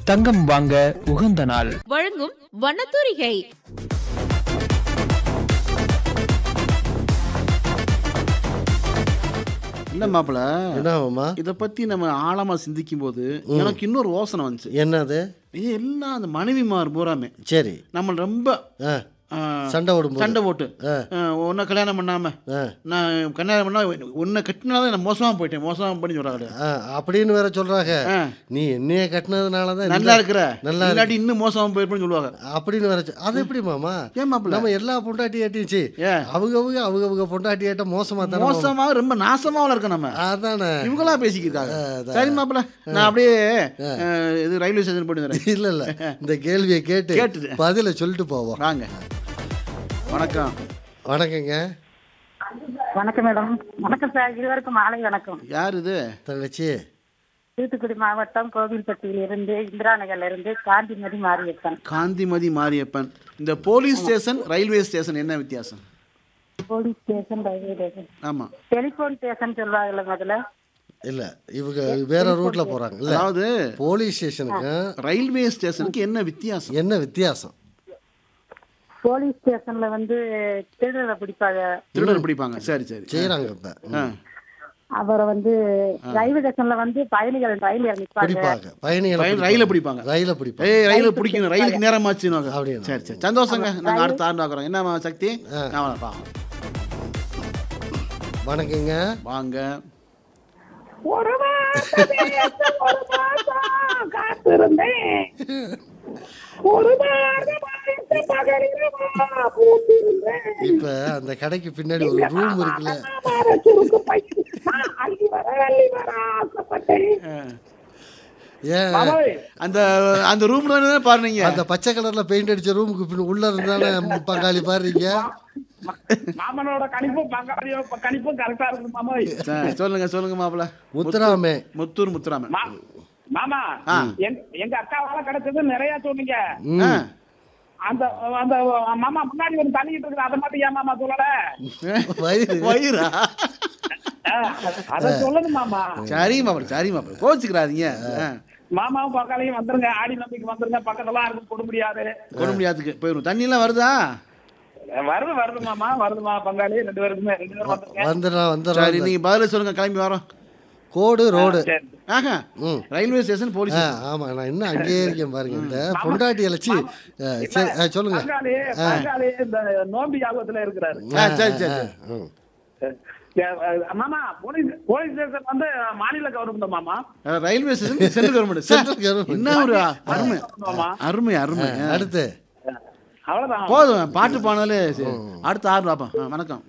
தங்கம் வாங்க உகந்த நாள் வழங்கும் வண்ணத்தூரிகை இல்ல மாப்பிள என்ன ஆகுமா இத பத்தி நம்ம ஆழமா சிந்திக்கும் போது எனக்கு இன்னொரு யோசனை வந்துச்சு என்னது இது எல்லாம் அந்த மனைவிமார் பூராமே சரி நம்ம ரொம்ப ஆ ஆ, சண்டை போடும்போது சண்டை போட்டு ஆ. உன்னை கல்யாணம் பண்ணாம ஆ. நான் கல்யாணம் பண்ணா உன்னை கட்டினாதான் நான் மோசமா போயிட்டேன் மோசமா பண்ணி சொல்றாங்க ஆ, அப்படின்னு வேற சொல்றாங்க ஆ. நீ என்னைய கட்டினதுனால தான் நல்லா இருக்கிற நல்லா இல்லாட்டி இன்னும் மோசமா போயிருப்பேன்னு சொல்லுவாங்க அப்படின்னு வேற சொ- அது எப்படி மாமா ஏன் மாப்பிள நம்ம எல்லா பொண்டாட்டியாட்டியும் சி ஏன்? அவங்க அவங்க அவங்க அவங்க பொண்டாட்டியாட்ட மோசமா தானே மாமா? மோசமா ரொம்ப நாசமாவில் இருக்க நம்ம அதானே இவங்களா பேசிக்கிட்டாங்க சரி மாப்பிள நான் அப்படியே அஹ், இது ரயில்வே ஸ்டேஷன் போயிட்டு வரேன் இல்ல இல்ல இந்த கேள்வியை கேட்டு கேட்டுட்டு. பதில சொல்லிட்டு போவோம் வாங்க வணக்கம் வணக்கங்க வணக்கம் மேடம் வணக்கம் சார் இருவருக்கும் மாலை வணக்கம் யார் இது தங்கச்சி தூத்துக்குடி மாவட்டம் கோவில்பட்டியிலிருந்து இந்திரா நகர்ல இருந்து காந்திமதி மாரியப்பன் காந்திமதி மாரியப்பன் இந்த போலீஸ் ஸ்டேஷன் ரயில்வே ஸ்டேஷன் என்ன வித்தியாசம் போலீஸ் ஸ்டேஷன் ரயில்வே ஸ்டேஷன் ஆமா டெலிபோன் ஸ்டேஷன் சொல்லுவாங்கல்ல முதல்ல இல்ல இவங்க வேற ரூட்ல போறாங்க இல்ல அதாவது போலீஸ் ஸ்டேஷனுக்கு ரயில்வே ஸ்டேஷனுக்கு என்ன வித்தியாசம் என்ன வித்தியாசம் போலீஸ் ஸ்டேஷன்ல வந்து திருடரை பிடிப்பாங்க திருடர் பிடிப்பாங்க சரி சரி செய்யறாங்க இப்ப ஆ. அப்புறம் வந்து ரயில்வே ஸ்டேஷன்ல வந்து பயணிகள் ரயில் நிற்பாங்க பிடிப்பாங்க பயணிகளை ரயில் பிடிப்பாங்க. ரயில பிடிப்பாங்க ரயில பிடிப்பாங்க ஏய் ரயில பிடிக்கணும் ரயிலுக்கு நேரமாச்சு அப்படியா? சரி சரி சந்தோஷங்க நாங்க அடுத்த ஆண்டு பார்க்குறோம் என்ன சக்தி நான் வரேன். வணக்கங்க வாங்க ஒரு மாசம் ஒரு மாசம் காத்திருந்தேன் ஒரு மாதம் பகலிரவா பூத்திருந்தேன் இப்ப அந்த கடைக்கு பின்னாடி ஒரு ரூம் இருக்குல்ல மாற சுருக்கு பையன் நான் அள்ளி வர அள்ளி வர ஆசைப்பட்டேன் ஏன் அந்த அந்த ரூம்ல தானே பாருங்க அந்த பச்சை கலர்ல பெயிண்ட் அடிச்ச ரூமுக்கு பின் உள்ள இருந்தானே பங்காளி பாருங்க மாமனோட கணிப்பும் பங்காளியோ கணிப்பும் கரெக்டா இருக்கு மாமா சரி, சொல்லுங்க சொல்லுங்க மாப்பிள முத்துராமே முத்தூர் முத்துராமன் மா- மாமா எங்க- எங்க அக்காவால கிடைச்சது நிறைய சொன்னீங்க ஆ. அந்த அந்த மாமா முன்னாடி ஒரு தண்ணிட்டு இருக்குது அதை மட்டும் ஏன் மாமா சொல்லல வயிறு வயிறா அத சொல்லணும் மாமா சரி மாப்பிள சரி மாப்பிள கோச்சுக்கிறாதீங்க ஆ. மாமாவும் பக்காலையும் வந்துருங்க ஆடி நம்பிக்கை வந்துருங்க பக்கத்துல இருக்கும் கொடுக்க முடியாது கொடுக்க முடியாதுக்கு போயிடும் தண்ணி எல்லாம் வருதா வருது வருது மாமா வருதுமா பங்காளி ரெண்டு பேருக்குமே ரெண்டு பேரும் வந்துருங்க வந்துடுறான் சரி வந்துடுறான் நீங்க பதில சொல்லுங்க கிளம்பி வரோம் கோடு ரோடு சரி. ஆஹா ம். ரயில்வே ஸ்டேஷன் போலீஸ் ஆ, ஆமா நான் இன்னும் அங்கேயே இருக்கேன் பாருங்க இந்த பொண்டாட்டி அழைச்சி சரி ஆ, சொல்லுங்க பங்காளி பங்காளி இந்த நோம்பி யாபத்துல இருக்கிறாரு ஆ, சரி சரி ஆ, சரி. ம். அஹ் மாமா போலீஸ் போலீஸ் ஸ்டேஷன் வந்து மாநில கவர்மெண்ட் மாமா ஆ, railway station central government Central government. என்ன ஒரு அருமை மாமா அருமை அருமை ஆ. அடுத்து அவ்வளவுதான் போதும் பாட்டு பாடினாலே சரி. அடுத்த ஆறு பார்ப்போம் ஆ, வணக்கம்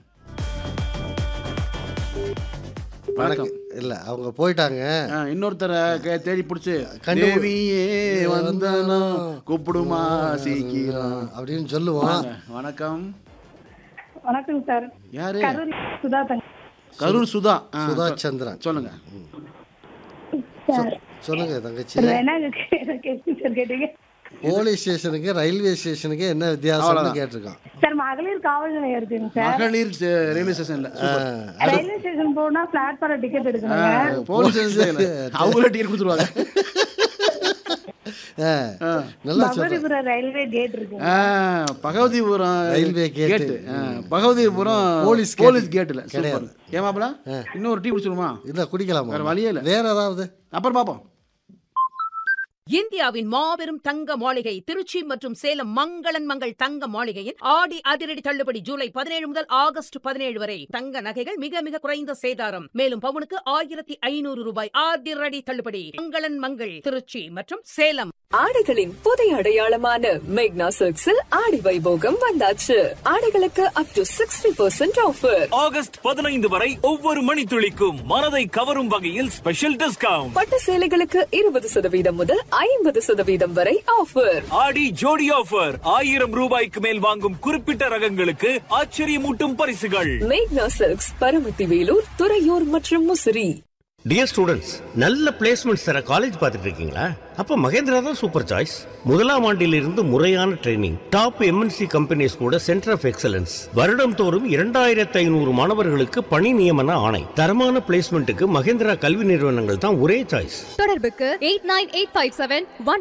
வணக்கம் இல்ல அவங்க போயிட்டாங்க ஆ, இன்னொருத்தரை கே- தேடி பிடிச்சி கண்டு- தேவியே வந்தனா கூப்பிடுமா சீக்கிரம் அப்படின்னு சொல்லுவோம் வாங்க. வணக்கம் வணக்கம் சார் யாரு கரூர் சுதா தங்க கரூர் சுதா ஆ, சுதா சொ- சந்திரன் சொல்லுங்க சார் சொல்லுங்க தங்கச்சி என்ன கேட்டு சார் கேட்டீங்க போலீஸ் ஸ்டேஷனுக்கு ரயில்வே ஸ்டேஷனுக்கு என்ன வித்தியாசம்னு கேட்டிருக்கோம் சார் மகளிர் காவல் நிலையம் இருக்குங்க சார் மகளிர் சே- ரயில்வே ஸ்டேஷன்ல சூப்பர். ரயில்வே ஸ்டேஷன் போனா பிளாட்ஃபார்ம் டிக்கெட் எடுக்கணுங்க போலீஸ் ஸ்டேஷன்ல அவங்களே டிக்கெட் கொடுத்துருவாங்க ஆ, ஆ. நல்லா சொல்றேன் பகவதிபுரம் ரயில்வே கேட் இருக்கு ஆ, பகவதிபுரம் ரயில்வே கேட்டு. கேட்டு ஆ, பகவதிபுரம் போலீஸ் போலீஸ் கேட்டு. கேட்டுல கிடையாது. சூப்பர் ஏமாப்ல இன்னொரு டீ குடிச்சிருமா இல்ல குடிக்கலாமா வேற வழியே இல்ல. வேற ஏதாவது அப்புறம் பாப்போம் இந்தியாவின் மாபெரும் தங்க மாளிகை திருச்சி மற்றும் சேலம் மங்களன் மங்கள் தங்க மாளிகையின் ஆடி அதிரடி தள்ளுபடி ஜூலை பதினேழு முதல் ஆகஸ்ட் பதினேழு வரை தங்க நகைகள் மிக மிக குறைந்த சேதாரம் மேலும் பவுனுக்கு ஆயிரத்தி ஐநூறு ரூபாய் அதிரடி தள்ளுபடி மங்களன் மங்கள் திருச்சி மற்றும் சேலம் ஆடைகளின் புதிய அடையாளமான மேக்னா சில்க்ஸில் ஆடி வைபோகம் வந்தாச்சு ஆடைகளுக்கு up to sixty percent offer August பதினைந்து வரை ஒவ்வொரு மணித்துளிக்கும் மனதை கவரும் வகையில் ஸ்பெஷல் டிஸ்கவுண்ட் பட்டு சேலைகளுக்கு இருபது சதவீதம் முதல் ஐம்பது சதவீதம் வரை ஆஃபர் ஆடி ஜோடி ஆஃபர் ஆயிரம் ரூபாய்க்கு மேல் வாங்கும் குறிப்பிட்ட ரகங்களுக்கு ஆச்சரியமூட்டும் பரிசுகள் மேக்னா சில்க்ஸ் பரமத்தி வேலூர் துறையூர் மற்றும் முசிறி டியர் ஸ்டூடெண்ட்ஸ் நல்ல பிளேஸ்மெண்ட்ஸ் தர காலேஜ் பார்த்துட்டு இருக்கீங்களா அப்ப மகேந்திரா தான் சூப்பர் சாய்ஸ் முதலாம் ஆண்டிலிருந்து முறையான ட்ரைனிங் டாப் எம்என்சி கம்பெனிஸ் கூட சென்டர் ஆஃப் எக்ஸலன்ஸ் வருடம் தோறும் இரண்டாயிரத்தி ஐநூறு மாணவர்களுக்கு பணி நியமன ஆணை தரமான பிளேஸ்மெண்ட்டுக்கு மகேந்திரா கல்வி நிறுவனங்கள் தான் ஒரே சாய்ஸ் தொடர்புக்கு eight nine eight five seven one